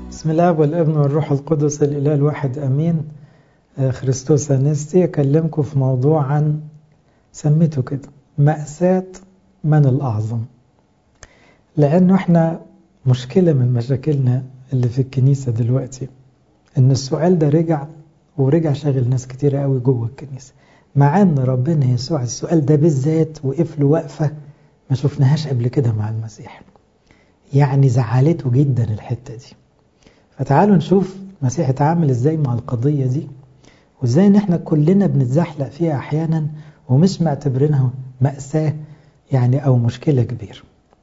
بسم الله والابن والروح القدس الإله الواحد أمين خريستوس أنستي أكلمكم في موضوع عن سميته كده مأساة من الأعظم لأنه احنا مشكلة من مشاكلنا اللي في الكنيسة دلوقتي إن السؤال ده رجع ورجع شاغل ناس كتيرة قوي جوه الكنيسة مع إن ربنا يسوع السؤال ده بالذات وقف له وقفة ما شفناهاش قبل كده مع المسيح يعني زعلته جدا الحتة دي فتعالوا نشوف المسيح اتعامل ازاي مع القضية دي وازاي ان احنا كلنا بنتزحلق فيها احيانا ومش معتبرينها مأساة يعني او مشكلة كبيرة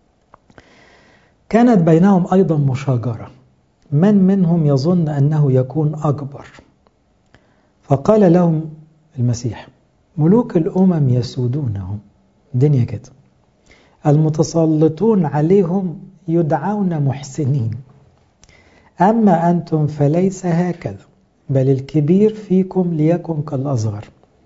كانت بينهم ايضا مشاجرة من منهم يظن انه يكون اكبر فقال لهم المسيح ملوك الامم يسودونهم دنيا كده المتسلطون عليهم يدعون محسنين أما أنتم فليس هكذا بل الكبير فيكم ليكن كالأصغر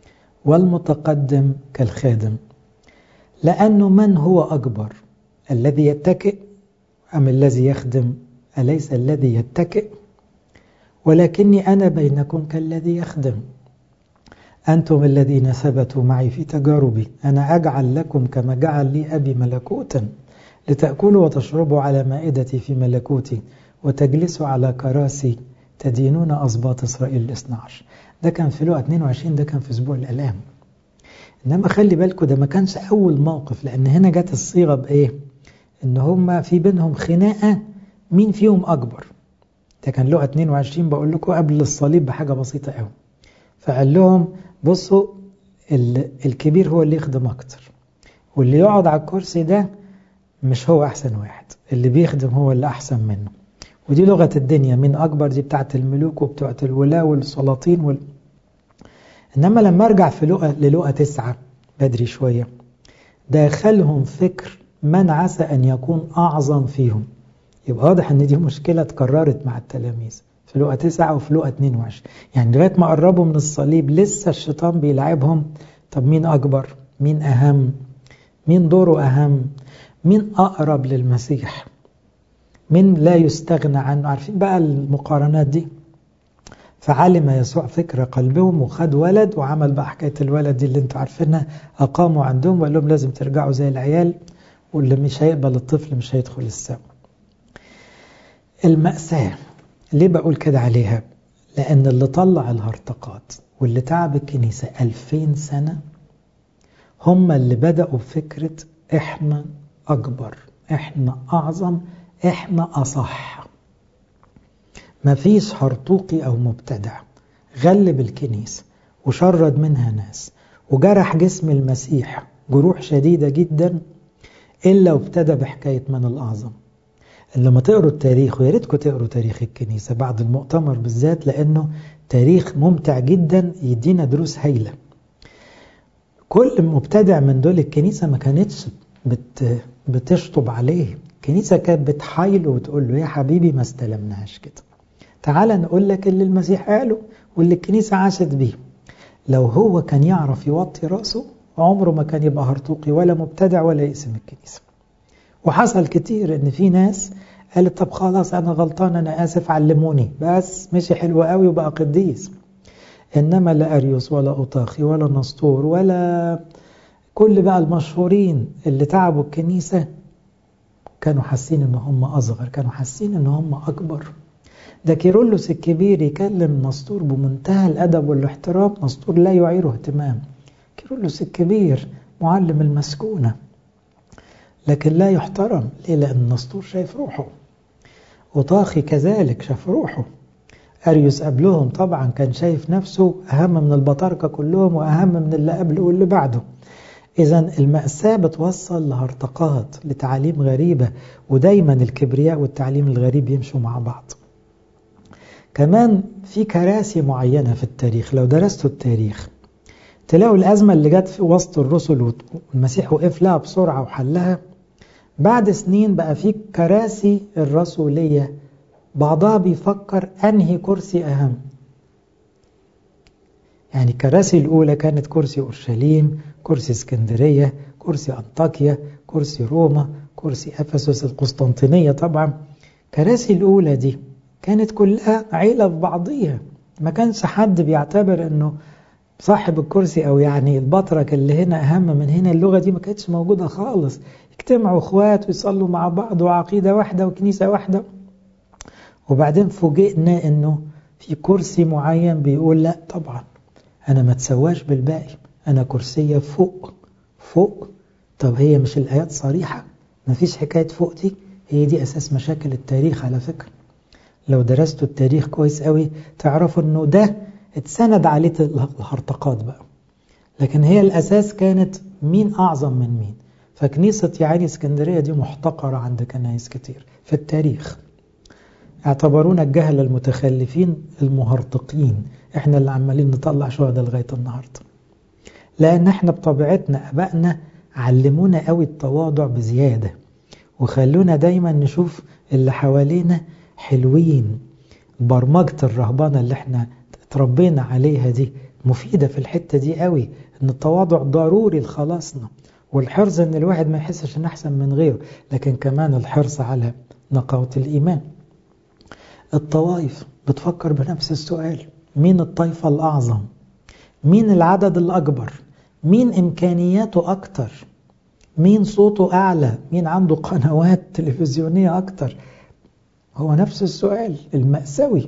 والمتقدم كالخادم لأنه من هو أكبر الذي يتكئ أم الذي يخدم أليس الذي يتكئ ولكني أنا بينكم كالذي يخدم أنتم الذين ثبتوا معي في تجاربي أنا أجعل لكم كما جعل لي أبي ملكوتا لتأكلوا وتشربوا على مائدتي في ملكوتي وتجلسوا على كراسي تدينون أسباط إسرائيل الاثنى عشر ده كان في لقى 22 ده كان في أسبوع الألام إنما خلي بالكم ده ما كانش أول موقف لأن هنا جت الصيغة بإيه إن هما في بينهم خناقة مين فيهم أكبر ده كان لقى 22 بقول لكم قبل الصليب بحاجة بسيطة قوي فقال لهم بصوا الكبير هو اللي يخدم أكتر واللي يقعد على الكرسي ده مش هو أحسن واحد اللي بيخدم هو اللي أحسن منه ودي لغة الدنيا مين أكبر دي بتاعت الملوك وبتاعت الولاة والسلاطين وال... إنما لما أرجع في لقى للقى تسعة بدري شوية داخلهم فكر من عسى أن يكون أعظم فيهم يبقى واضح أن دي مشكلة اتكررت مع التلاميذ في لقى تسعة وفي لقى 22 يعني لغاية ما قربوا من الصليب لسه الشيطان بيلعبهم طب مين أكبر مين أهم مين دوره أهم مين أقرب للمسيح من لا يستغنى عنه عارفين بقى المقارنات دي فعلم يسوع فكر قلبهم وخد ولد وعمل بقى حكاية الولد دي اللي انتوا عارفينها أقاموا عندهم وقال لهم لازم ترجعوا زي العيال واللي مش هيقبل الطفل مش هيدخل السماء المأساة ليه بقول كده عليها لأن اللي طلع الهرطقات واللي تعب الكنيسة ألفين سنة هم اللي بدأوا بفكرة إحنا أكبر إحنا أعظم احنا اصح مفيش هرطوقي او مبتدع غلب الكنيسة وشرد منها ناس وجرح جسم المسيح جروح شديدة جدا إلا وابتدى بحكاية من الأعظم لما تقروا التاريخ ويا ريتكم تقروا تاريخ الكنيسة بعد المؤتمر بالذات لأنه تاريخ ممتع جدا يدينا دروس هايلة كل مبتدع من دول الكنيسة ما كانتش بت بتشطب عليه الكنيسة كانت بتحايله وتقول له يا حبيبي ما استلمناش كده تعال نقول لك اللي المسيح قاله واللي الكنيسة عاشت بيه لو هو كان يعرف يوطي راسه عمره ما كان يبقى هرطوقي ولا مبتدع ولا يقسم الكنيسة وحصل كتير ان في ناس قالت طب خلاص انا غلطان انا اسف علموني بس مشي حلو قوي وبقى قديس انما لا اريوس ولا اوطاخي ولا نسطور ولا كل بقى المشهورين اللي تعبوا الكنيسه كانوا حاسين ان هم اصغر كانوا حاسين ان هم اكبر ده كيرلس الكبير يكلم نسطور بمنتهى الادب والاحترام نسطور لا يعيره اهتمام كيرلس الكبير معلم المسكونه لكن لا يحترم ليه لان نسطور شايف روحه وطاخي كذلك شاف روحه اريوس قبلهم طبعا كان شايف نفسه اهم من البطاركه كلهم واهم من اللي قبله واللي بعده إذا المأساة بتوصل لهرطقات لتعاليم غريبة ودايما الكبرياء والتعليم الغريب يمشوا مع بعض كمان في كراسي معينة في التاريخ لو درستوا التاريخ تلاقوا الأزمة اللي جت في وسط الرسل والمسيح وقف لها بسرعة وحلها بعد سنين بقى في كراسي الرسولية بعضها بيفكر أنهي كرسي أهم يعني الكراسي الأولى كانت كرسي أورشليم كرسي اسكندرية كرسي أنطاكيا كرسي روما كرسي أفسس القسطنطينية طبعا كراسي الأولى دي كانت كلها عيلة في بعضيها ما كانش حد بيعتبر انه صاحب الكرسي او يعني البطرك اللي هنا اهم من هنا اللغة دي ما كانتش موجودة خالص يجتمعوا اخوات ويصلوا مع بعض وعقيدة واحدة وكنيسة واحدة وبعدين فوجئنا انه في كرسي معين بيقول لا طبعا انا ما تسواش بالباقي انا كرسية فوق فوق طب هي مش الايات صريحة ما فيش حكاية فوق دي هي دي اساس مشاكل التاريخ على فكرة لو درستوا التاريخ كويس قوي تعرفوا انه ده اتسند عليه الهرطقات بقى لكن هي الاساس كانت مين اعظم من مين فكنيسة يعني اسكندرية دي محتقرة عند كنايس كتير في التاريخ اعتبرونا الجهل المتخلفين المهرطقين احنا اللي عمالين نطلع شهداء لغاية النهاردة لان احنا بطبيعتنا ابائنا علمونا قوي التواضع بزيادة وخلونا دايما نشوف اللي حوالينا حلوين برمجة الرهبانة اللي احنا اتربينا عليها دي مفيدة في الحتة دي قوي ان التواضع ضروري لخلاصنا والحرص ان الواحد ما يحسش ان احسن من غيره لكن كمان الحرص على نقاوة الايمان الطوائف بتفكر بنفس السؤال مين الطائفة الاعظم مين العدد الاكبر مين امكانياته اكتر مين صوته اعلى مين عنده قنوات تلفزيونية اكتر هو نفس السؤال المأساوي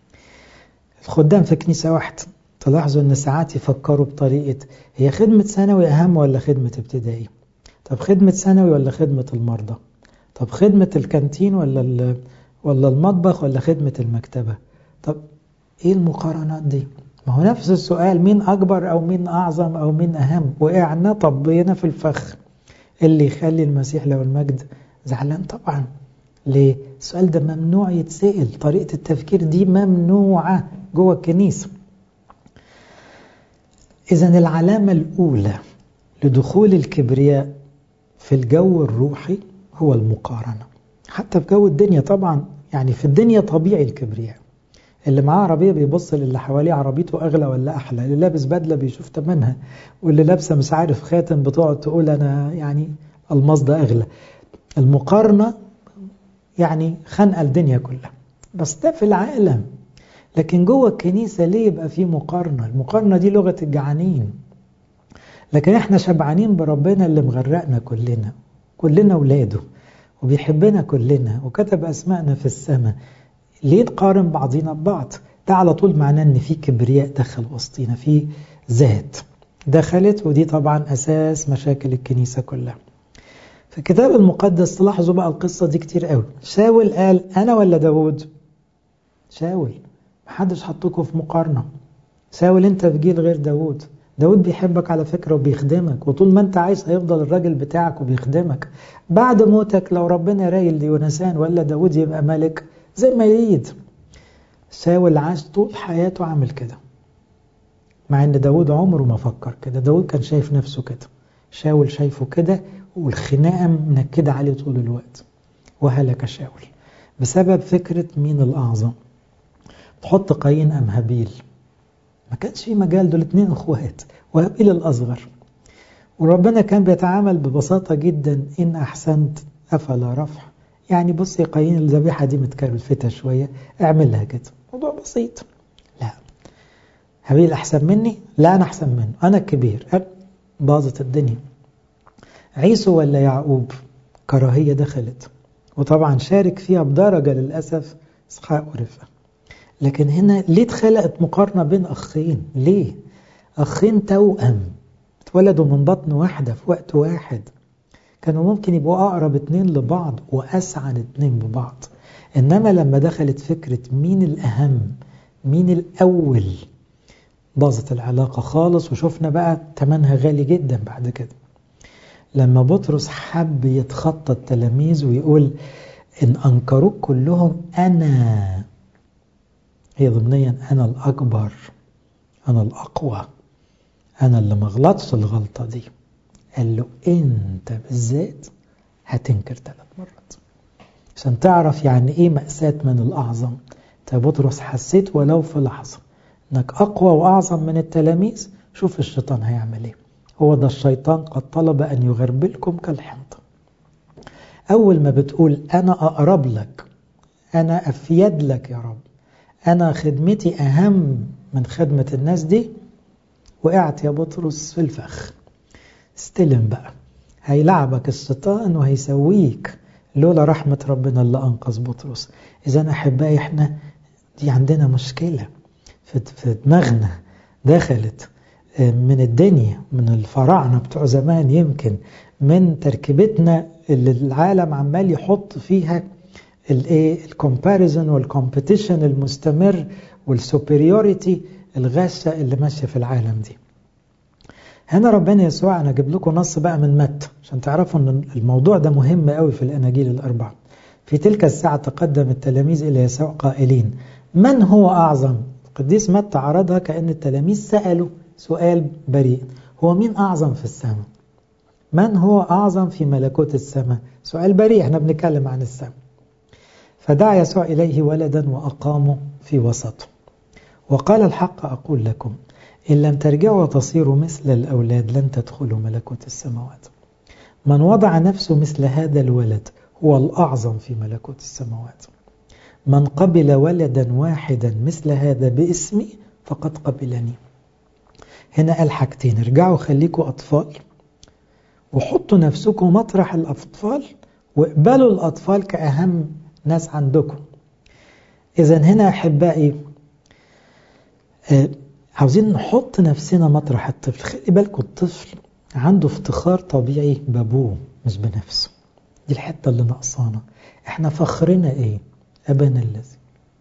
الخدام في كنيسة واحدة تلاحظوا ان ساعات يفكروا بطريقة هي خدمة ثانوي اهم ولا خدمة ابتدائي طب خدمة ثانوي ولا خدمة المرضى طب خدمة الكانتين ولا ولا المطبخ ولا خدمة المكتبة طب ايه المقارنات دي ما هو نفس السؤال مين اكبر او مين اعظم او مين اهم وقعنا طبينا في الفخ اللي يخلي المسيح لو المجد زعلان طبعا ليه السؤال ده ممنوع يتسأل طريقة التفكير دي ممنوعة جوه الكنيسة إذا العلامة الأولى لدخول الكبرياء في الجو الروحي هو المقارنة حتى في جو الدنيا طبعا يعني في الدنيا طبيعي الكبرياء اللي معاه عربية بيبص للي حواليه عربيته أغلى ولا أحلى اللي لابس بدلة بيشوف تمنها واللي لابسة مش عارف خاتم بتقعد تقول أنا يعني الماس ده أغلى المقارنة يعني خنقة الدنيا كلها بس ده في العالم لكن جوه الكنيسة ليه يبقى في مقارنة المقارنة دي لغة الجعانين لكن احنا شبعانين بربنا اللي مغرقنا كلنا كلنا ولاده وبيحبنا كلنا وكتب أسمائنا في السماء ليه تقارن بعضينا ببعض ده على طول معناه ان في كبرياء دخل وسطينا في ذات دخلت ودي طبعا أساس مشاكل الكنيسة كلها في الكتاب المقدس تلاحظوا بقى القصة دي كتير قوي شاول قال أنا ولا داود شاول محدش حطكم في مقارنة شاول أنت في جيل غير داود داود بيحبك على فكرة وبيخدمك وطول ما أنت عايش هيفضل الراجل بتاعك وبيخدمك بعد موتك لو ربنا رايل ليونسان ولا داود يبقى ملك زي ما يريد شاول عاش طول حياته عامل كده مع ان داود عمره ما فكر كده داود كان شايف نفسه كده شاول شايفه كده والخناقة منكدة عليه طول الوقت وهلك شاول بسبب فكرة مين الأعظم تحط قايين أم هابيل ما كانش في مجال دول اتنين اخوات وهابيل الأصغر وربنا كان بيتعامل ببساطة جدا إن أحسنت أفلا رفع يعني بص يا قايين الذبيحة دي متكلفتة شوية اعملها كده موضوع بسيط لا هابيل أحسن مني لا أنا أحسن منه أنا الكبير باظت الدنيا عيسو ولا يعقوب كراهية دخلت وطبعا شارك فيها بدرجة للأسف إسحاق ورفقة لكن هنا ليه اتخلقت مقارنة بين أخين ليه أخين توأم اتولدوا من بطن واحدة في وقت واحد كانوا ممكن يبقوا أقرب اتنين لبعض وأسعد اتنين ببعض إنما لما دخلت فكرة مين الأهم مين الأول باظت العلاقة خالص وشفنا بقى تمنها غالي جدا بعد كده لما بطرس حب يتخطى التلاميذ ويقول إن أنكروك كلهم أنا هي ضمنيا أنا الأكبر أنا الأقوى أنا اللي مغلطش الغلطة دي قال له أنت بالذات هتنكر ثلاث مرات عشان تعرف يعني إيه مأساة من الأعظم أنت بطرس حسيت ولو في لحظة إنك أقوى وأعظم من التلاميذ شوف الشيطان هيعمل إيه هو ده الشيطان قد طلب أن يغربلكم كالحنطة أول ما بتقول أنا أقرب لك أنا أفيد لك يا رب أنا خدمتي أهم من خدمة الناس دي وقعت يا بطرس في الفخ استلم بقى هيلعبك الشيطان وهيسويك لولا رحمة ربنا اللي أنقذ بطرس إذا أحبائي إحنا دي عندنا مشكلة في دماغنا دخلت من الدنيا من الفراعنة بتوع زمان يمكن من تركيبتنا اللي العالم عمال يحط فيها الايه الكومباريزون والكومبيتيشن المستمر والسوبريوريتي الغاشة اللي ماشية في العالم دي هنا ربنا يسوع انا اجيب لكم نص بقى من متى عشان تعرفوا ان الموضوع ده مهم قوي في الاناجيل الاربعه في تلك الساعه تقدم التلاميذ الى يسوع قائلين من هو اعظم القديس متى عرضها كان التلاميذ سالوا سؤال بريء هو مين اعظم في السماء من هو اعظم في ملكوت السماء سؤال بريء احنا بنتكلم عن السماء فدعا يسوع اليه ولدا واقامه في وسطه وقال الحق اقول لكم إن لم ترجعوا وتصيروا مثل الأولاد لن تدخلوا ملكوت السماوات من وضع نفسه مثل هذا الولد هو الأعظم في ملكوت السماوات من قبل ولدا واحدا مثل هذا باسمي فقد قبلني هنا قال حاجتين ارجعوا خليكوا أطفال وحطوا نفسكم مطرح الأطفال واقبلوا الأطفال كأهم ناس عندكم إذا هنا أحبائي عاوزين نحط نفسنا مطرح الطفل خلي بالكم الطفل عنده افتخار طبيعي بابوه مش بنفسه دي الحتة اللي ناقصانا احنا فخرنا ايه ابانا الذي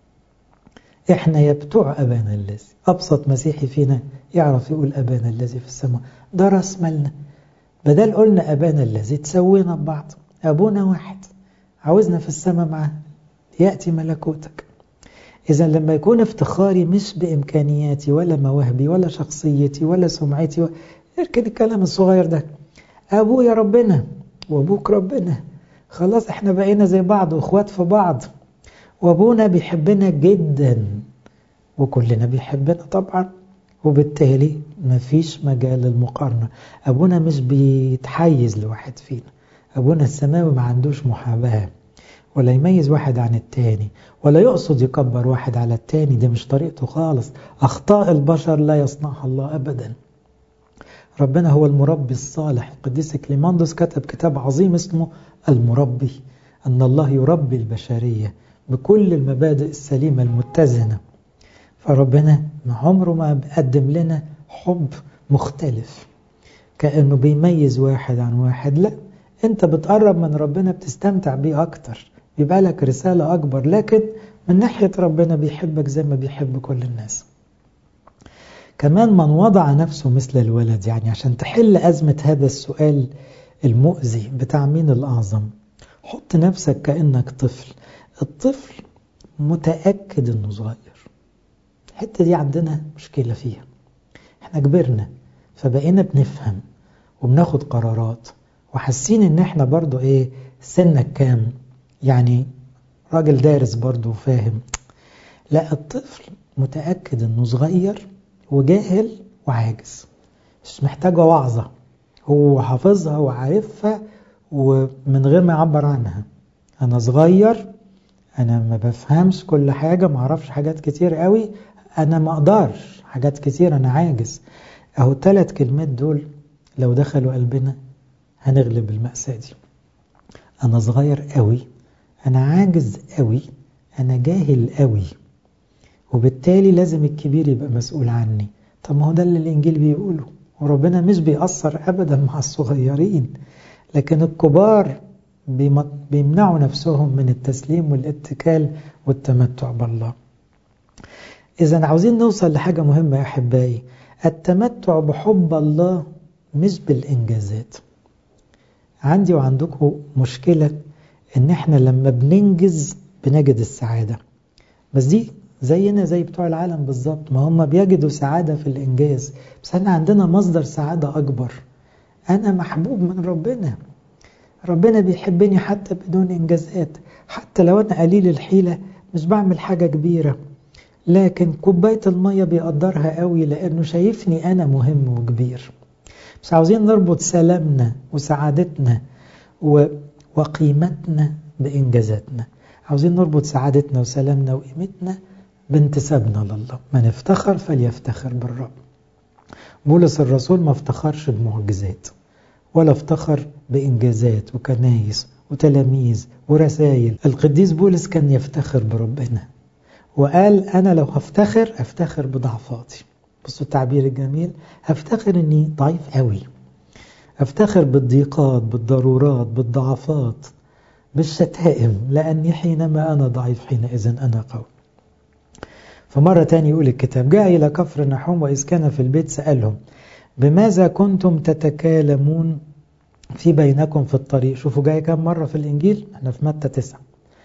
احنا يا بتوع ابانا الذي ابسط مسيحي فينا يعرف يقول ابانا الذي في السماء ده راس مالنا بدل قلنا ابانا الذي تسوينا ببعض ابونا واحد عاوزنا في السماء معاه ياتي ملكوتك إذا لما يكون افتخاري مش بإمكانياتي ولا مواهبي ولا شخصيتي ولا سمعتي و... اركن الكلام الصغير ده أبويا ربنا وأبوك ربنا خلاص احنا بقينا زي بعض واخوات في بعض وأبونا بيحبنا جدا وكلنا بيحبنا طبعا وبالتالي مفيش مجال للمقارنة أبونا مش بيتحيز لواحد فينا أبونا السماوي ما عندوش محاباة ولا يميز واحد عن التاني ولا يقصد يكبر واحد على التاني دي مش طريقته خالص أخطاء البشر لا يصنعها الله أبدا ربنا هو المربي الصالح القديس كليماندوس كتب كتاب عظيم اسمه المربي أن الله يربي البشرية بكل المبادئ السليمة المتزنة فربنا عمره ما قدم لنا حب مختلف كأنه بيميز واحد عن واحد لا انت بتقرب من ربنا بتستمتع بيه اكتر يبقى لك رسالة أكبر لكن من ناحية ربنا بيحبك زي ما بيحب كل الناس كمان من وضع نفسه مثل الولد يعني عشان تحل أزمة هذا السؤال المؤذي بتاع مين الأعظم حط نفسك كأنك طفل الطفل متأكد أنه صغير الحتة دي عندنا مشكلة فيها احنا كبرنا فبقينا بنفهم وبناخد قرارات وحاسين ان احنا برضو ايه سنك كام يعني راجل دارس برضه وفاهم لا الطفل متأكد انه صغير وجاهل وعاجز مش محتاجة وعظة هو حافظها وعارفها ومن غير ما يعبر عنها انا صغير انا ما بفهمش كل حاجة ما اعرفش حاجات كتير قوي انا ما اقدرش حاجات كتير انا عاجز اهو ثلاث كلمات دول لو دخلوا قلبنا هنغلب المأساة دي انا صغير قوي أنا عاجز قوي أنا جاهل قوي وبالتالي لازم الكبير يبقى مسؤول عني طب ما هو ده اللي الإنجيل بيقوله وربنا مش بيأثر أبدا مع الصغيرين لكن الكبار بيمنعوا نفسهم من التسليم والاتكال والتمتع بالله إذا عاوزين نوصل لحاجة مهمة يا أحبائي التمتع بحب الله مش بالإنجازات عندي وعندكم مشكلة ان احنا لما بننجز بنجد السعادة بس دي زينا زي بتوع العالم بالظبط ما هم بيجدوا سعادة في الإنجاز بس احنا عندنا مصدر سعادة أكبر أنا محبوب من ربنا ربنا بيحبني حتى بدون إنجازات حتى لو أنا قليل الحيلة مش بعمل حاجة كبيرة لكن كوباية المية بيقدرها قوي لأنه شايفني أنا مهم وكبير مش عاوزين نربط سلامنا وسعادتنا و... وقيمتنا بإنجازاتنا عاوزين نربط سعادتنا وسلامنا وقيمتنا بانتسابنا لله من افتخر فليفتخر بالرب بولس الرسول ما افتخرش بمعجزات ولا افتخر بإنجازات وكنايس وتلاميذ ورسائل القديس بولس كان يفتخر بربنا وقال أنا لو هفتخر أفتخر بضعفاتي بصوا التعبير الجميل هفتخر أني ضعيف قوي أفتخر بالضيقات بالضرورات بالضعفات بالشتائم لأني حينما أنا ضعيف حينئذ أنا قوي فمرة تاني يقول الكتاب جاء إلى كفر نحوم وإذ كان في البيت سألهم بماذا كنتم تتكالمون في بينكم في الطريق شوفوا جاي كم مرة في الإنجيل احنا في متى تسعة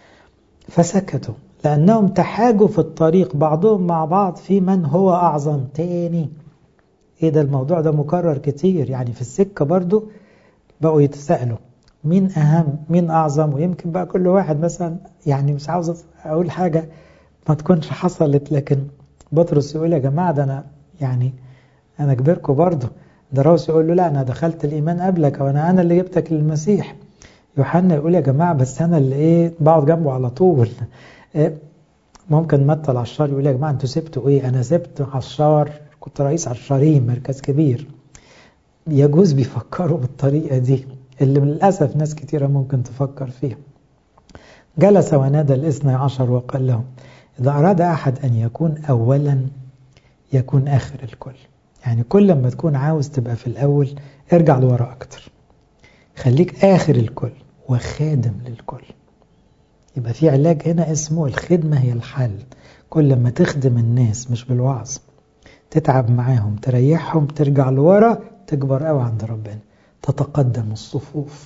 فسكتوا لأنهم تحاجوا في الطريق بعضهم مع بعض في من هو أعظم تاني إيه ده الموضوع ده مكرر كتير يعني في السكة برضو بقوا يتسألوا مين أهم مين أعظم ويمكن بقى كل واحد مثلا يعني مش عاوز أقول حاجة ما تكونش حصلت لكن بطرس يقول يا جماعة ده أنا يعني أنا كبركم برضو ده راوس يقول له لا أنا دخلت الإيمان قبلك وأنا أنا اللي جبتك للمسيح يوحنا يقول يا جماعة بس أنا اللي إيه بقعد جنبه على طول إيه ممكن متى العشار يقول يا جماعة أنتوا سبتوا إيه أنا سبت عشار كنت رئيس عشارين مركز كبير يجوز بيفكروا بالطريقة دي اللي للأسف ناس كتيرة ممكن تفكر فيها جلس ونادى الاثنى عشر وقال لهم إذا أراد أحد أن يكون أولا يكون آخر الكل يعني كل ما تكون عاوز تبقى في الأول ارجع لورا أكتر خليك آخر الكل وخادم للكل يبقى في علاج هنا اسمه الخدمة هي الحل كل ما تخدم الناس مش بالوعظ تتعب معاهم تريحهم ترجع لورا تكبر قوي عند ربنا تتقدم الصفوف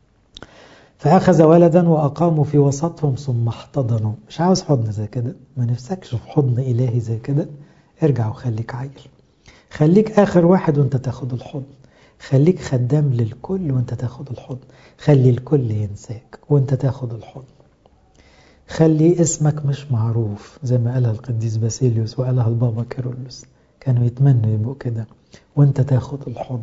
فأخذ ولدا وأقاموا في وسطهم ثم احتضنوا مش عاوز حضن زي كده ما نفسكش في حضن إلهي زي كده ارجع وخليك عيل خليك آخر واحد وانت تاخد الحضن خليك خدام للكل وانت تاخد الحضن خلي الكل ينساك وانت تاخد الحضن خلي اسمك مش معروف زي ما قالها القديس باسيليوس وقالها البابا كيرلس كانوا يتمنوا يبقوا كده وانت تاخد الحضن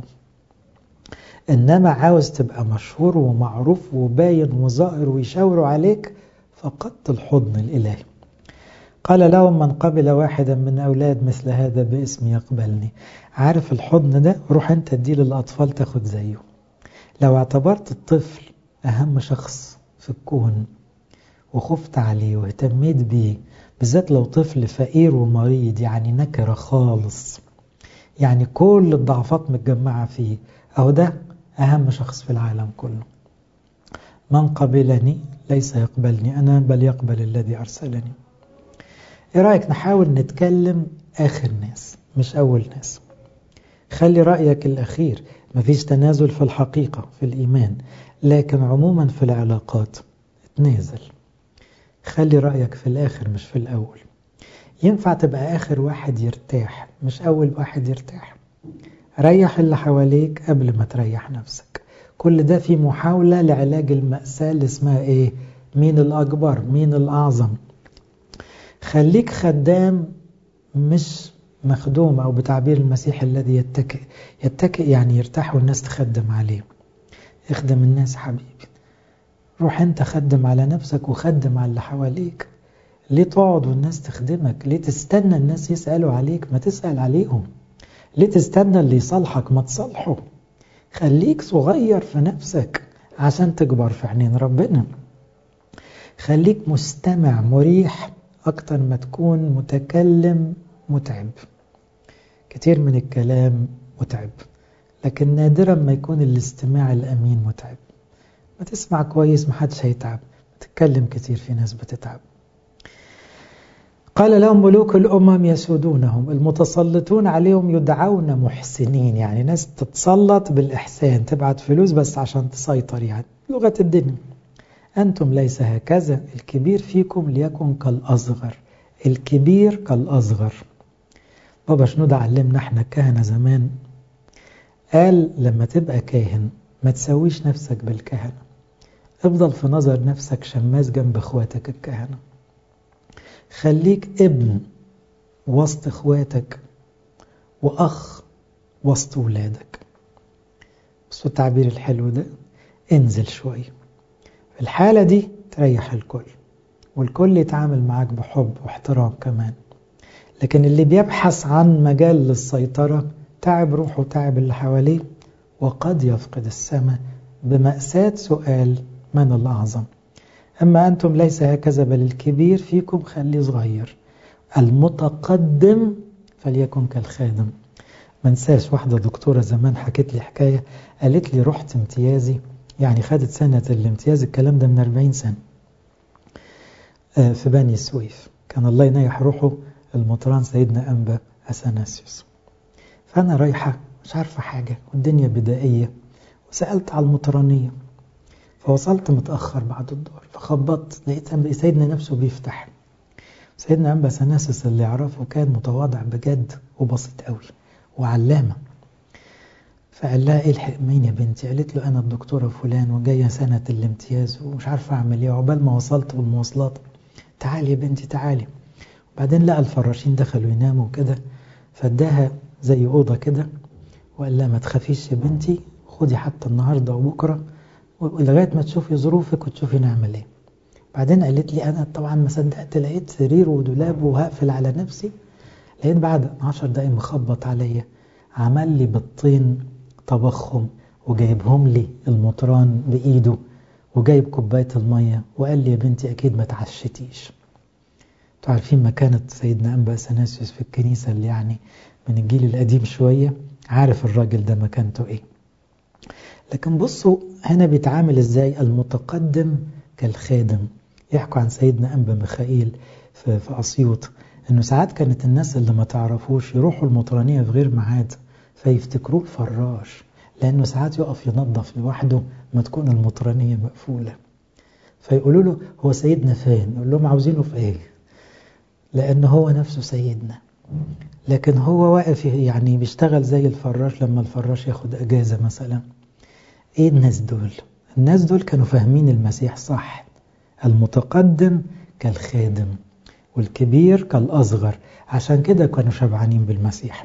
انما عاوز تبقى مشهور ومعروف وباين وظاهر ويشاوروا عليك فقدت الحضن الالهي قال لهم من قبل واحدا من أولاد مثل هذا باسم يقبلني عارف الحضن ده روح أنت اديه للأطفال تاخد زيه لو اعتبرت الطفل أهم شخص في الكون وخفت عليه واهتميت بيه بالذات لو طفل فقير ومريض يعني نكرة خالص يعني كل الضعفات متجمعة فيه أو ده أهم شخص في العالم كله من قبلني ليس يقبلني أنا بل يقبل الذي أرسلني ايه رأيك نحاول نتكلم آخر ناس مش أول ناس خلي رأيك الأخير مفيش تنازل في الحقيقة في الإيمان لكن عموما في العلاقات اتنازل خلي رأيك في الآخر مش في الأول ينفع تبقى آخر واحد يرتاح مش أول واحد يرتاح ريح اللي حواليك قبل ما تريح نفسك كل ده في محاولة لعلاج المأساة اللي اسمها إيه مين الأكبر مين الأعظم خليك خدام مش مخدوم أو بتعبير المسيح الذي يتكئ يتكئ يعني يرتاح والناس تخدم عليه اخدم الناس حبيبي روح انت خدم على نفسك وخدم على اللي حواليك ليه تقعد والناس تخدمك ليه تستنى الناس يسألوا عليك ما تسأل عليهم ليه تستنى اللي يصالحك ما تصالحه خليك صغير في نفسك عشان تكبر في عينين ربنا خليك مستمع مريح أكتر ما تكون متكلم متعب كتير من الكلام متعب لكن نادرا ما يكون الاستماع الأمين متعب ما تسمع كويس ما حدش هيتعب تتكلم كتير في ناس بتتعب قال لهم ملوك الأمم يسودونهم المتسلطون عليهم يدعون محسنين يعني ناس تتسلط بالإحسان تبعت فلوس بس عشان تسيطر يعني لغة الدنيا أنتم ليس هكذا الكبير فيكم ليكن كالأصغر الكبير كالأصغر بابا شنودة علمنا احنا كهنة زمان قال لما تبقى كاهن ما تسويش نفسك بالكهنة افضل في نظر نفسك شماس جنب اخواتك الكهنة خليك ابن وسط اخواتك واخ وسط ولادك بس التعبير الحلو ده انزل شوية في الحالة دي تريح الكل والكل يتعامل معاك بحب واحترام كمان لكن اللي بيبحث عن مجال للسيطرة تعب روحه وتعب اللي حواليه وقد يفقد السماء بمأساة سؤال من الأعظم أما أنتم ليس هكذا بل الكبير فيكم خليه صغير المتقدم فليكن كالخادم منساش واحدة دكتورة زمان حكت لي حكاية قالت لي رحت امتيازي يعني خدت سنة الامتياز الكلام ده من 40 سنة في بني سويف كان الله ينيح روحه المطران سيدنا أنبا أثناسيوس فأنا رايحة مش عارفة حاجة والدنيا بدائية وسألت على المطرانية فوصلت متأخر بعد الدور فخبطت لقيت سيدنا نفسه بيفتح سيدنا أنبا أثناسيوس اللي يعرفه كان متواضع بجد وبسيط قوي وعلامة فقال لها ايه الحق مين يا بنتي قالت له انا الدكتورة فلان وجاية سنة الامتياز ومش عارفة اعمل ايه عقبال ما وصلت بالمواصلات تعالي يا بنتي تعالي وبعدين لقى الفراشين دخلوا يناموا كده فاداها زي أوضة كده وقال لها ما تخافيش يا بنتي خدي حتى النهاردة وبكرة لغاية ما تشوفي ظروفك وتشوفي نعمل ايه بعدين قالت لي أنا طبعا ما صدقت لقيت سرير ودولاب وهقفل على نفسي لقيت بعد عشر دقايق مخبط عليا عمل لي بالطين طبخهم وجايبهم لي المطران بإيده وجايب كوباية المية وقال لي يا بنتي أكيد ما تعشتيش انتوا عارفين مكانة سيدنا أنبا أثناسيوس في الكنيسة اللي يعني من الجيل القديم شوية عارف الراجل ده مكانته إيه لكن بصوا هنا بيتعامل إزاي المتقدم كالخادم يحكوا عن سيدنا أنبا ميخائيل في, في أسيوط إنه ساعات كانت الناس اللي ما تعرفوش يروحوا المطرانية في غير ميعاد فيفتكروه فراش لأنه ساعات يقف ينظف لوحده ما تكون المطرانية مقفولة فيقولوا له هو سيدنا فين يقول لهم عاوزينه في ايه لأن هو نفسه سيدنا لكن هو واقف يعني بيشتغل زي الفراش لما الفراش ياخد أجازة مثلا ايه الناس دول الناس دول كانوا فاهمين المسيح صح المتقدم كالخادم والكبير كالأصغر عشان كده كانوا شبعانين بالمسيح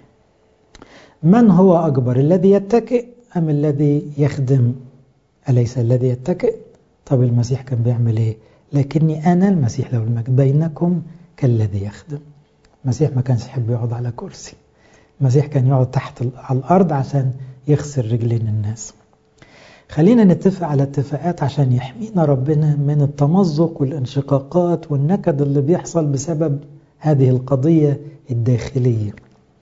من هو أكبر الذي يتكئ أم الذي يخدم أليس الذي يتكئ طب المسيح كان بيعمل إيه لكني أنا المسيح له المجد بينكم كالذي يخدم المسيح ما كانش يحب يقعد على كرسي المسيح كان يقعد تحت على الأرض عشان يغسل رجلين الناس خلينا نتفق على اتفاقات عشان يحمينا ربنا من التمزق والانشقاقات والنكد اللي بيحصل بسبب هذه القضية الداخلية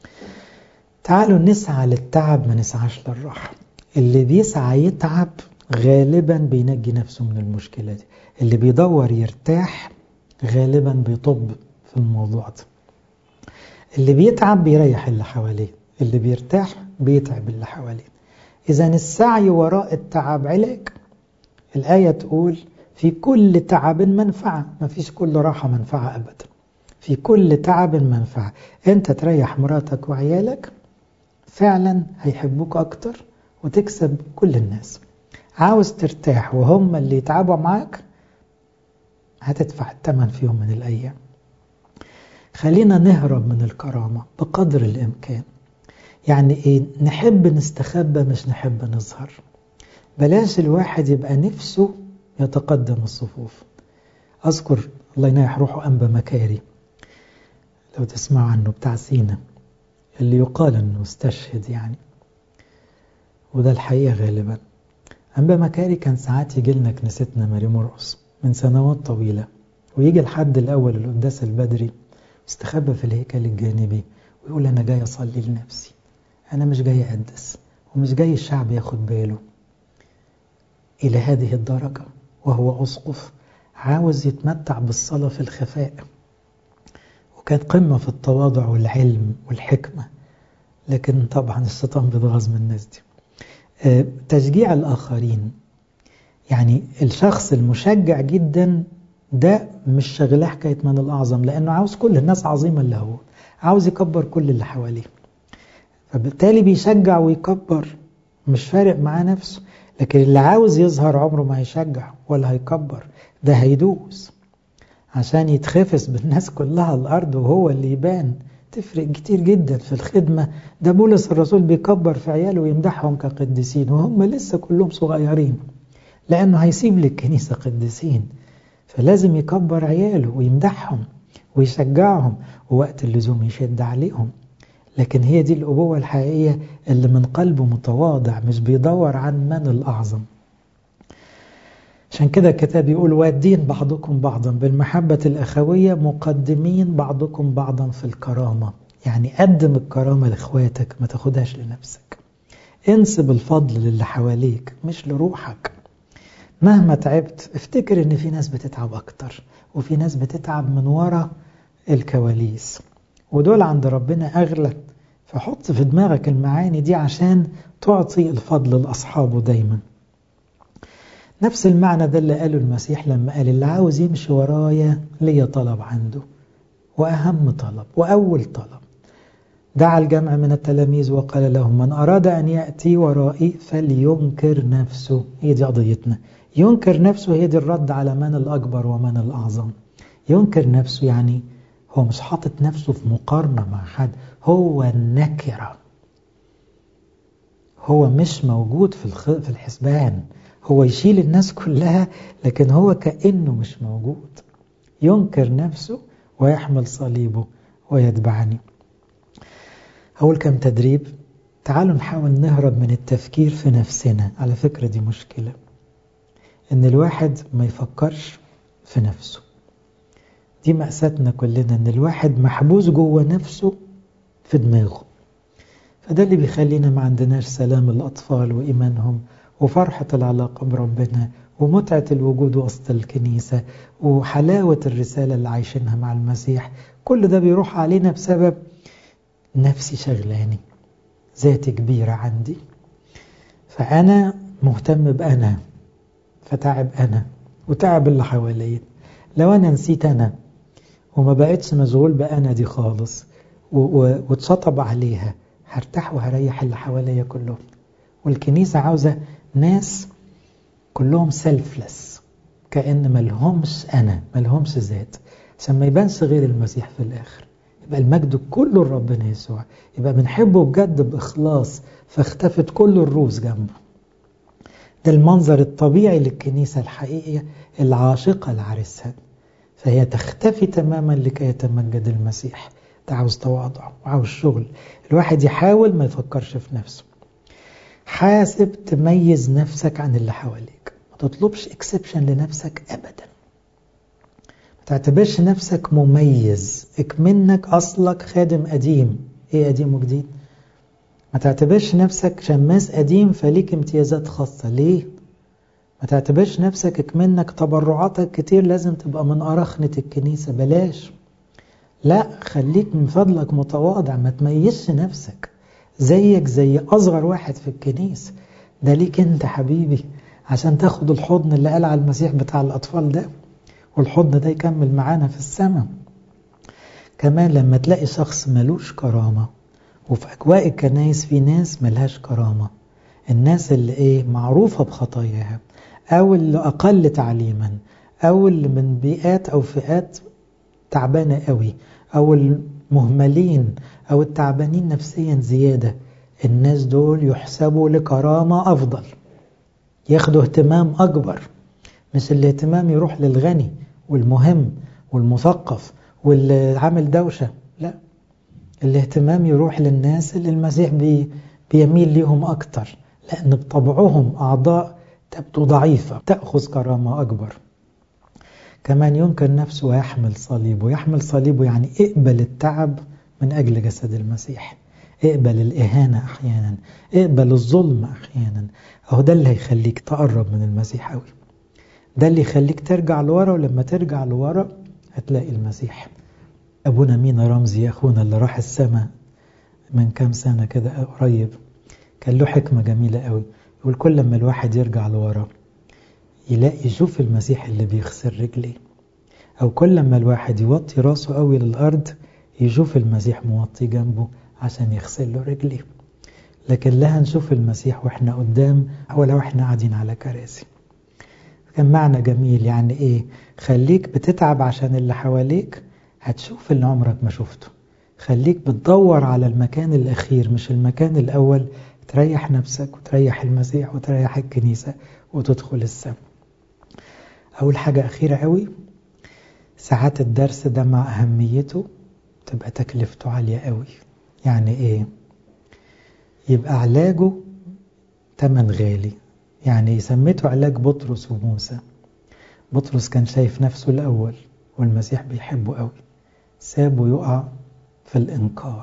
تعالوا نسعى للتعب ما نسعاش للراحة اللي بيسعى يتعب غالبا بينجي نفسه من المشكلة دي اللي بيدور يرتاح غالبا بيطب في الموضوع ده اللي بيتعب بيريح اللي حواليه اللي بيرتاح بيتعب اللي حواليه إذا السعي وراء التعب علاج الآية تقول في كل تعب منفعة ما فيش كل راحة منفعة أبدا في كل تعب منفعة أنت تريح مراتك وعيالك فعلا هيحبوك أكتر وتكسب كل الناس عاوز ترتاح وهم اللي يتعبوا معاك هتدفع الثمن في يوم من الأيام خلينا نهرب من الكرامة بقدر الإمكان يعني إيه نحب نستخبى مش نحب نظهر بلاش الواحد يبقى نفسه يتقدم الصفوف أذكر الله ينيح روحه أنبا مكاري لو تسمعوا عنه بتاع سينا اللي يقال أنه استشهد يعني وده الحقيقة غالبا أنبا مكاري كان ساعات يجي لنا كنيستنا ماري مرقص من سنوات طويلة ويجي الحد الأول القداس البدري استخبى في الهيكل الجانبي ويقول أنا جاي أصلي لنفسي أنا مش جاي أقدس ومش جاي الشعب ياخد باله إلى هذه الدرجة وهو أسقف عاوز يتمتع بالصلاة في الخفاء وكانت قمة في التواضع والعلم والحكمة لكن طبعا الشيطان بيتغاظ من الناس دي تشجيع الآخرين يعني الشخص المشجع جدا ده مش شغله حكاية من الأعظم لأنه عاوز كل الناس عظيمة اللي هو عاوز يكبر كل اللي حواليه فبالتالي بيشجع ويكبر مش فارق معاه نفسه لكن اللي عاوز يظهر عمره ما هيشجع ولا هيكبر ده هيدوس عشان يتخفس بالناس كلها الأرض وهو اللي يبان تفرق كتير جدا في الخدمة ده بولس الرسول بيكبر في عياله ويمدحهم كقديسين وهم لسه كلهم صغيرين لأنه هيسيب للكنيسة قديسين فلازم يكبر عياله ويمدحهم ويشجعهم ووقت اللزوم يشد عليهم لكن هي دي الأبوة الحقيقية اللي من قلبه متواضع مش بيدور عن من الأعظم عشان كده الكتاب يقول وادين بعضكم بعضا بالمحبة الأخوية مقدمين بعضكم بعضا في الكرامة يعني قدم الكرامة لإخواتك ما تاخدهاش لنفسك انسب الفضل للي حواليك مش لروحك مهما تعبت افتكر ان في ناس بتتعب اكتر وفي ناس بتتعب من ورا الكواليس ودول عند ربنا اغلى فحط في دماغك المعاني دي عشان تعطي الفضل لاصحابه دايما نفس المعنى ده اللي قاله المسيح لما قال اللي عاوز يمشي ورايا ليا طلب عنده واهم طلب واول طلب دعا الجمع من التلاميذ وقال لهم من أراد أن يأتي ورائي فلينكر نفسه هي دي قضيتنا ينكر نفسه هي دي الرد على من الأكبر ومن الأعظم ينكر نفسه يعني هو مش حاطط نفسه في مقارنة مع حد هو النكرة هو مش موجود في في الحسبان هو يشيل الناس كلها لكن هو كأنه مش موجود ينكر نفسه ويحمل صليبه ويتبعني أول كم تدريب تعالوا نحاول نهرب من التفكير في نفسنا على فكرة دي مشكلة إن الواحد ما يفكرش في نفسه دي مأساتنا كلنا إن الواحد محبوس جوه نفسه في دماغه فده اللي بيخلينا ما عندناش سلام الأطفال وإيمانهم وفرحة العلاقة بربنا ومتعة الوجود وسط الكنيسة وحلاوة الرسالة اللي عايشينها مع المسيح كل ده بيروح علينا بسبب نفسي شغلاني ذاتي كبيرة عندي فأنا مهتم بأنا فتعب أنا وتعب اللي حواليا لو أنا نسيت أنا وما بقتش مشغول بأنا دي خالص واتشطب عليها هرتاح وهريح اللي حواليا كلهم والكنيسة عاوزة ناس كلهم سيلفلس كأن ملهمش أنا ملهمش ذات عشان ما يبانش غير المسيح في الآخر يبقى المجد كله لربنا يسوع يبقى بنحبه بجد بإخلاص فاختفت كل الروس جنبه ده المنظر الطبيعي للكنيسة الحقيقية العاشقة لعريسها فهي تختفي تماما لكي يتمجد المسيح ده عاوز تواضع وعاوز شغل الواحد يحاول ما يفكرش في نفسه حاسب تميز نفسك عن اللي حواليك ما تطلبش اكسبشن لنفسك ابدا ما تعتبرش نفسك مميز اكمنك اصلك خادم قديم ايه قديم وجديد ما تعتبرش نفسك شماس قديم فليك امتيازات خاصة ليه ما تعتبرش نفسك اكمنك تبرعاتك كتير لازم تبقى من أرخنة الكنيسة بلاش لا خليك من فضلك متواضع ما تميزش نفسك زيك زي أصغر واحد في الكنيسة ده ليك انت حبيبي عشان تاخد الحضن اللي قال على المسيح بتاع الأطفال ده والحضن ده يكمل معانا في السماء كمان لما تلاقي شخص ملوش كرامة وفي أجواء الكنايس في ناس ملهاش كرامة الناس اللي ايه معروفة بخطاياها أو اللي أقل تعليما أو اللي من بيئات أو فئات تعبانة قوي أو المهملين أو التعبانين نفسيا زيادة الناس دول يحسبوا لكرامة أفضل ياخدوا اهتمام أكبر مش الاهتمام يروح للغني والمهم والمثقف واللي عامل دوشة لا الاهتمام يروح للناس اللي المسيح بي بيميل ليهم أكتر لأن بطبعهم أعضاء تبدو ضعيفة تأخذ كرامة أكبر كمان ينكر نفسه ويحمل صليبه يحمل صليبه يعني اقبل التعب من أجل جسد المسيح اقبل الإهانة أحيانا اقبل الظلم أحيانا أهو ده اللي هيخليك تقرب من المسيح أوي ده اللي يخليك ترجع لورا ولما ترجع لورا هتلاقي المسيح أبونا مينا رمزي أخونا اللي راح السماء من كام سنة كده قريب كان له حكمة جميلة قوي يقول كل لما الواحد يرجع لورا يلاقي يشوف المسيح اللي بيغسل رجليه أو كل لما الواحد يوطي راسه قوي للأرض يشوف المسيح موطي جنبه عشان يغسل له رجليه لكن لا هنشوف المسيح واحنا قدام ولا واحنا قاعدين على كراسي كان معنى جميل يعني ايه خليك بتتعب عشان اللي حواليك هتشوف اللي عمرك ما شفته خليك بتدور على المكان الأخير مش المكان الأول تريح نفسك وتريح المسيح وتريح الكنيسة وتدخل السماء أول حاجة أخيرة قوي ساعات الدرس ده مع أهميته تبقى تكلفته عالية قوي يعني إيه يبقى علاجه تمن غالي يعني سميته علاج بطرس وموسى بطرس كان شايف نفسه الأول والمسيح بيحبه قوي سابه يقع في الإنكار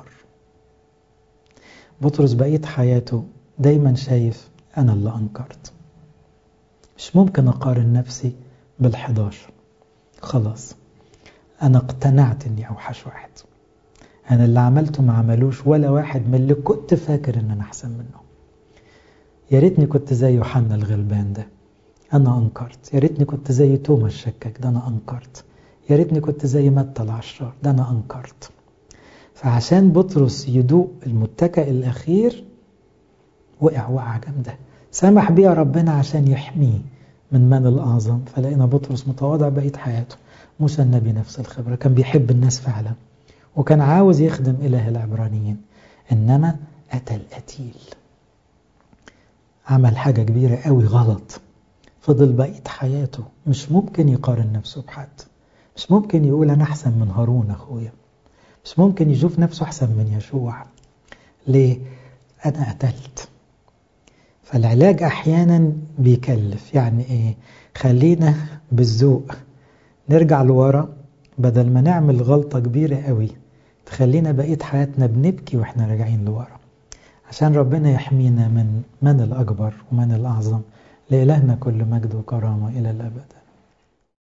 بطرس بقيت حياته دايما شايف أنا اللي أنكرت مش ممكن أقارن نفسي بالحداشر خلاص أنا اقتنعت إني أوحش واحد أنا اللي عملته ما عملوش ولا واحد من اللي كنت فاكر إن أنا أحسن منه يا ريتني كنت زي يوحنا الغلبان ده أنا أنكرت يا ريتني كنت زي توما الشكاك ده أنا أنكرت يا ريتني كنت زي متى العشار ده أنا أنكرت فعشان بطرس يدوق المتكئ الأخير وقع وقعة جامدة سمح بيها ربنا عشان يحميه من من الأعظم فلقينا بطرس متواضع بقية حياته موسى النبي نفس الخبرة كان بيحب الناس فعلا وكان عاوز يخدم إله العبرانيين إنما أتى القتيل عمل حاجة كبيرة قوي غلط فضل بقية حياته مش ممكن يقارن نفسه بحد مش ممكن يقول أنا أحسن من هارون أخويا مش ممكن يشوف نفسه أحسن من يشوع ليه؟ أنا قتلت فالعلاج أحيانا بيكلف يعني إيه؟ خلينا بالذوق نرجع لورا بدل ما نعمل غلطة كبيرة قوي تخلينا بقية حياتنا بنبكي وإحنا راجعين لورا عشان ربنا يحمينا من من الأكبر ومن الأعظم لإلهنا كل مجد وكرامة إلى الأبد